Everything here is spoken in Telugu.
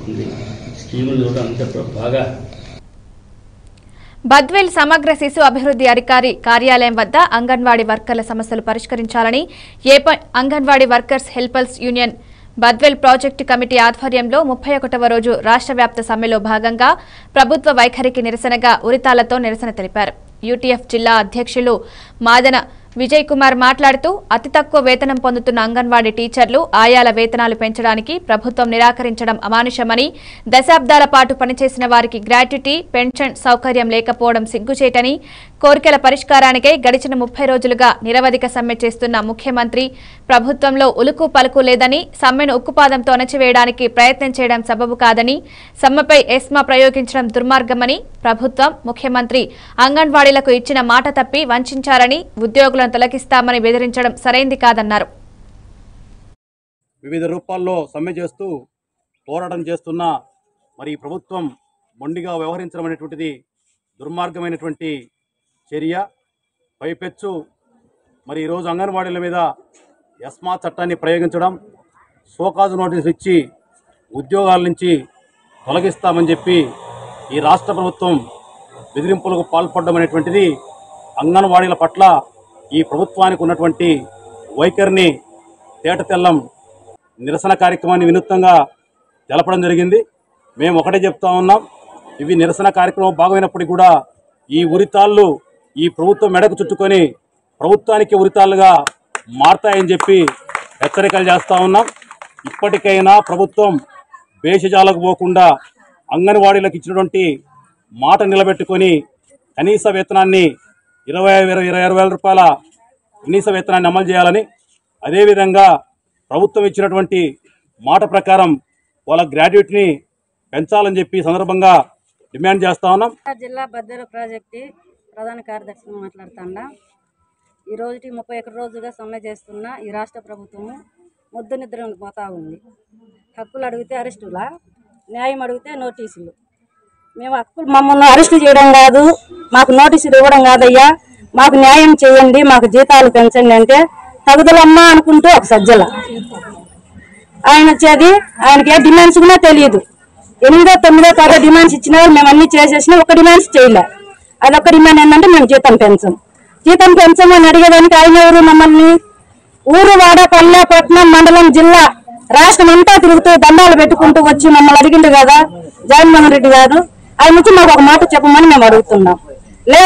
ఉంది స్కీములు కూడా అంత బాగా బద్వేల్ సమగ్ర శిశు అభివృద్ధి అధికారి కార్యాలయం వద్ద అంగన్వాడీ వర్కర్ల సమస్యలు పరిష్కరించాలని ఏప anganwadi workers helpers union Badvel project committee ఆధ్వర్యంలో ముప్పై ఒకటవ రోజు రాష్ట్ర వ్యాప్త సమ్మెలో భాగంగా ప్రభుత్వ వైఖరికి నిరసనగా ఉరితాలతో నిరసన తెలిపారు యూటీఎఫ్ జిల్లా అధ్యక్షులు మాదన విజయ్ కుమార్ మాట్లాడుతూ అతి తక్కువ వేతనం పొందుతున్న అంగన్వాడీ టీచర్లు ఆయాల వేతనాలు పెంచడానికి ప్రభుత్వం నిరాకరించడం అమానుషమని దశాబ్దాల పాటు పనిచేసిన వారికి గ్రాట్యుటీ పెన్షన్ సౌకర్యం లేకపోవడం సిగ్గుచేటని కోరికల పరిష్కారానికై గడిచిన ముప్పై రోజులుగా నిరవధిక సమ్మె చేస్తున్న ముఖ్యమంత్రి ప్రభుత్వంలో ఉలుకు పలుకు లేదని సమ్మెను ఉక్కుపాదంతో అణచివేయడానికి ప్రయత్నం చేయడం సబబు కాదని సమ్మెపై ఎస్మా ప్రయోగించడం దుర్మార్గమని ప్రభుత్వం ముఖ్యమంత్రి అంగన్వాడీలకు ఇచ్చిన మాట తప్పి వంచారని ఉద్యోగులను తొలగిస్తామని బెదిరించడం సరైంది కాదన్నారు వివిధ రూపాల్లో సమ్మె చేస్తూ పోరాటం చేస్తున్న మరి ఈ ప్రభుత్వం మొండిగా వ్యవహరించడం అనేటువంటిది దుర్మార్గమైనటువంటి చర్య పైపెచ్చు మరి ఈరోజు అంగన్వాడీల మీద ఎస్మా చట్టాన్ని ప్రయోగించడం షోకాజు నోటీసు ఇచ్చి ఉద్యోగాల నుంచి తొలగిస్తామని చెప్పి ఈ రాష్ట్ర ప్రభుత్వం బెదిరింపులకు పాల్పడడం అనేటువంటిది అంగన్వాడీల పట్ల ఈ ప్రభుత్వానికి ఉన్నటువంటి వైఖరిని తేటతెల్లం నిరసన కార్యక్రమాన్ని వినూత్నంగా తెలపడం జరిగింది మేము ఒకటే చెప్తా ఉన్నాం ఇవి నిరసన కార్యక్రమం భాగమైనప్పటికీ కూడా ఈ ఉరితాళ్ళు ఈ ప్రభుత్వం మెడకు చుట్టుకొని ప్రభుత్వానికి ఉరితాళ్ళుగా మారతాయని చెప్పి హెచ్చరికలు చేస్తా ఉన్నాం ఇప్పటికైనా ప్రభుత్వం భేషజాలకు పోకుండా అంగన్వాడీలకు ఇచ్చినటువంటి మాట నిలబెట్టుకొని కనీస వేతనాన్ని ఇరవై ఇరవై ఇరవై ఆరు వేల రూపాయల కనీస వేతనాన్ని అమలు చేయాలని అదేవిధంగా ప్రభుత్వం ఇచ్చినటువంటి మాట ప్రకారం వాళ్ళ గ్రాడ్యుయేట్ని పెంచాలని చెప్పి ఈ సందర్భంగా డిమాండ్ చేస్తా ఉన్నాం జిల్లా బద్దెల ప్రాజెక్టు ప్రధాన కార్యదర్శిని మాట్లాడుతాండా ఈ రోజుకి ముప్పై ఒక్క రోజుగా సమ్మె చేస్తున్న ఈ రాష్ట్ర ప్రభుత్వము ముద్దు నిద్ర పోతా ఉంది హక్కులు అడిగితే అరెస్టులా న్యాయం అడిగితే నోటీసులు మేము హక్కులు మమ్మల్ని అరెస్టు చేయడం కాదు మాకు నోటీసులు ఇవ్వడం కాదయ్యా మాకు న్యాయం చేయండి మాకు జీతాలు పెంచండి అంటే తగుదలమ్మా అనుకుంటూ ఒక సజ్జల ఆయన వచ్చేది ఆయనకి ఏ డిమాండ్స్ కూడా తెలియదు ఎనిమిదో తొమ్మిదో పదో డిమాండ్స్ ఇచ్చినా మేము అన్ని చేసేసినా ఒక డిమాండ్స్ చేయలే అదొక డిమాండ్ ఏంటంటే మేము జీతం పెంచం జీతం పెంచమని అడిగేదానికి ఆయన ఎవరు మమ్మల్ని ఊరు వాడ పల్లె పట్నం మండలం జిల్లా రాష్ట్రం అంతా తిరుగుతూ దండాలు పెట్టుకుంటూ వచ్చి మమ్మల్ని అడిగిండు కదా జగన్మోహన్ రెడ్డి గారు ఆయన నుంచి మాకు ఒక మాట చెప్పమని మేము అడుగుతున్నాం